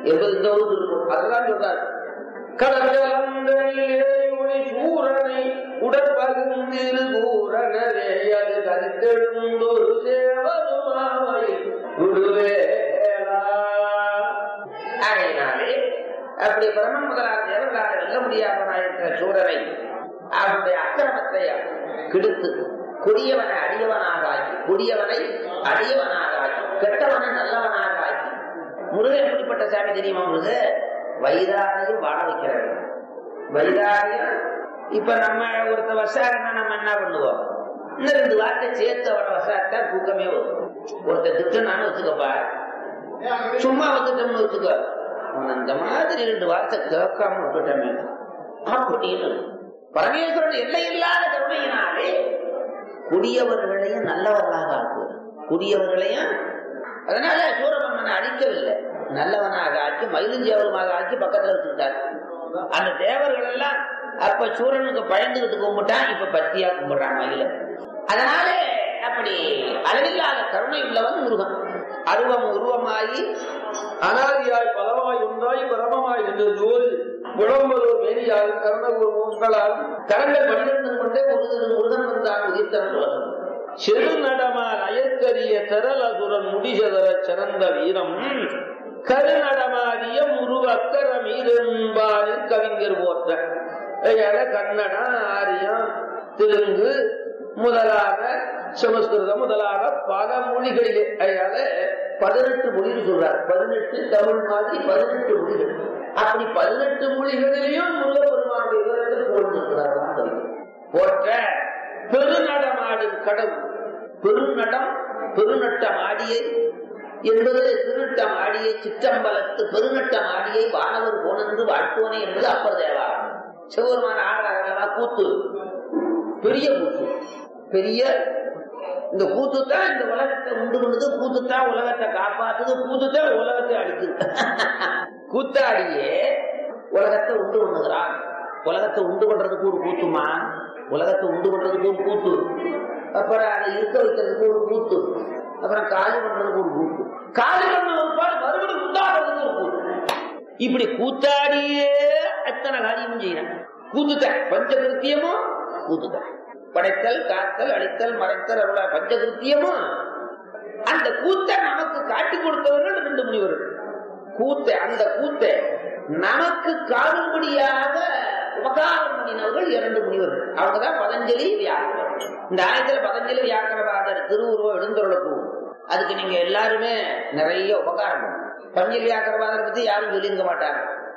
என்பது இந்த ஒரு திருக்குறள் அதுதான் சொல்றாரு கடற்கலந்தனிலே ஒளி சூரனை உடற்பகுந்திரு கூறனவே அது கருத்தெழுந்தொரு சேவருமாவை விடுவேலா ஆகையினாலே அப்படி பிரம்மன் முதலான தேவர்களால் வெல்ல முடியாதவனாயிருக்கிற சூரனை அவனுடைய அக்கிரமத்தை கெடுத்து கொடியவனை அடியவனாக ஆக்கி கொடியவனை அடியவனாக ஆக்கி கெட்டவனை நல்லவனாக ஆக்கி முருகன் எப்படிப்பட்ட சாமி தெரியுமா முருக வைராகியம் வாழ வைக்கிறார் வைராகியம் இப்ப நம்ம ஒருத்த வசாரன்னா நம்ம என்ன பண்ணுவோம் இன்னும் ரெண்டு வார்த்தை சேர்த்து அவனை வசாரத்தா தூக்கமே வரும் ஒருத்த திட்டனான்னு வச்சுக்கப்பா சும்மா வந்துட்டோம்னு வச்சுக்கோ அவன் அந்த மாதிரி ரெண்டு வார்த்தை கேட்காம விட்டுட்டமே அப்படின்னு பரமேஸ்வரன் எல்லையில்லாத கருணையினாலே குடியவர்களையும் நல்லவர்களாக ஆக்குவார் குடியவர்களையும் அதனால சூரபன்மனை அழிக்கவில்லை நல்லவனாக ஆக்கி மயிலுஞ்சேவருமாக ஆக்கி பக்கத்துல வச்சுக்கிட்டார் அந்த தேவர்கள் எல்லாம் அப்ப சூரனுக்கு பயந்துகிட்டு கும்பிட்டான் இப்ப பத்தியா கும்பிடுறான் மயில அதனால அப்படி அளவில்லாத கருணை உள்ளவன் முருகன் அருவம் உருவமாகி அனாதியாய் பலவாய் ஒன்றாய் பிரமமாய் நின்று ஜோதி விளம்பரோர் மேனியால் கர்ணகூர் உங்களால் கரங்கள் பன்னிரண்டு கொண்டே முருகன் முருகன் வந்தான் உயிர்த்தன் உலகம் சிறு நடமார் அயற்கரிய திரளசுரன் முடிசதர சிறந்த வீரம் கருநடமாடிய முருக அக்கர மீதென்பாரில் கவிஞர் போற்ற அதனால கன்னடம் ஆரியம் தெலுங்கு முதலான சமஸ்கிருதம் முதலான பல மொழிகளிலே அதனால பதினெட்டு மொழின்னு சொல்றார் பதினெட்டு தமிழ் மாதிரி பதினெட்டு மொழிகள் அப்படி பதினெட்டு மொழிகளிலையும் முருகப்பெருமானுடைய விவரத்தை போட்டிருக்கிறார் போற்ற பெருநடமாடும் கடவுள் பெருநடம் பெருநட்டம் ஆடியை என்பது திருநட்டம் ஆடியை சிற்றம்பலத்து பெருநட்டம் ஆடியை வானவர் போனென்று வாழ்த்துவனே என்பது அப்பர் தேவாரம் சிவபெருமான ஆடுறாங்க கூத்து பெரிய கூத்து பெரிய இந்த கூத்து தான் இந்த உலகத்தை உண்டு பண்ணுது கூத்து தான் உலகத்தை காப்பாத்துது கூத்து தான் உலகத்தை அடிக்குது கூத்தாடியே உலகத்தை உண்டு பண்ணுகிறான் உலகத்தை உண்டு பண்றதுக்கு ஒரு கூத்துமா உலகத்தை உண்டு பண்றதுக்கு ஒரு கூத்து அப்புறம் அதை இருக்க வைக்கிறதுக்கு ஒரு கூத்து அப்புறம் காலி பண்றதுக்கு ஒரு கூத்து காலி பண்ண ஒரு பாடு மறுபடியும் உண்டாடுறதுக்கு ஒரு கூத்து இப்படி கூத்தாடியே அத்தனை காரியமும் செய்யறான் கூத்துத்தான் பஞ்சகிருத்தியமும் கூத்துத்தான் படைத்தல் காத்தல் அடித்தல் மறைத்தல் அருள பஞ்சகிருத்தியமும் அந்த கூத்தை நமக்கு காட்டி கொடுத்தவர்கள் ரெண்டு முனிவர்கள் கூத்தை அந்த கூத்தை நமக்கு காணும்படியாக உபகாரம் பண்ணினவர்கள் இரண்டு முனிவர்கள் அவங்கதான் பதஞ்சலி வியாக்கரர் இந்த ஆயத்துல பதஞ்சலி வியாக்கரவாதர் திருவுருவம் எழுந்தருளக்கும் அதுக்கு நீங்க எல்லாருமே நிறைய உபகாரம் பண்ணணும். பதஞ்சலி வியாக்கரவாதரை பத்தி யாரும் சொல்லியிருக்க மாட்டாங்க